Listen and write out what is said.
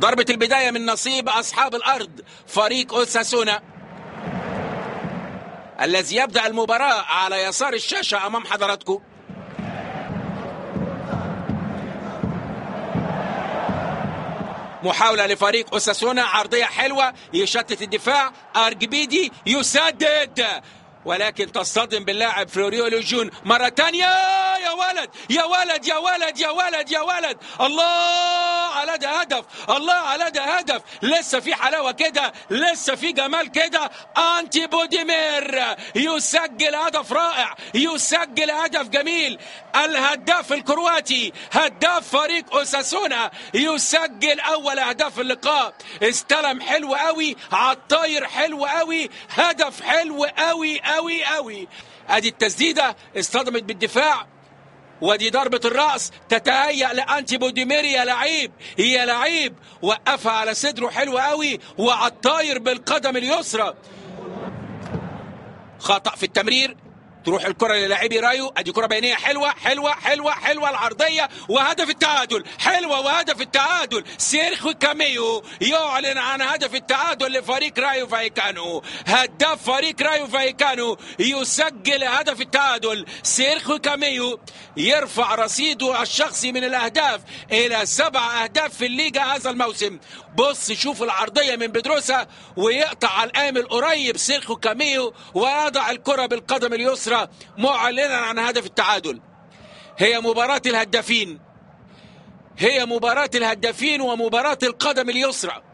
ضربة البداية من نصيب أصحاب الأرض فريق أوساسونا الذي يبدأ المباراة على يسار الشاشة أمام حضراتكم محاولة لفريق أوساسونا عرضية حلوة يشتت الدفاع أرجبيدي يسدد ولكن تصطدم باللاعب فلوريو لوجون مرة تانية يا ولد يا ولد يا ولد يا ولد يا ولد الله على ده هدف الله على ده هدف لسه في حلاوة كده لسه في جمال كده أنتي بوديمير يسجل هدف رائع يسجل هدف جميل الهداف الكرواتي هداف فريق أوساسونا يسجل أول أهداف اللقاء استلم حلو قوي عالطاير حلو قوي هدف حلو قوي قوي قوي ادي التسديده اصطدمت بالدفاع ودي ضربة الرأس تتهيأ لأنتي بوديمير يا لعيب هي لعيب وقفها على صدره حلو قوي وعلى الطاير بالقدم اليسرى خطأ في التمرير تروح الكرة للاعبي رايو ادي كرة بينية حلوة حلوة حلوة حلوة العرضية وهدف التعادل حلوة وهدف التعادل سيرخو كاميو يعلن عن هدف التعادل لفريق رايو فايكانو هداف فريق رايو فايكانو يسجل هدف التعادل سيرخو كاميو يرفع رصيده الشخصي من الاهداف الى سبع اهداف في الليجا هذا الموسم بص شوف العرضية من بدروسة ويقطع على الآمل قريب سيرخو كاميو ويضع الكرة بالقدم اليسرى معلنا عن هدف التعادل هي مباراة الهدافين هي مباراة الهدافين ومباراة القدم اليسرى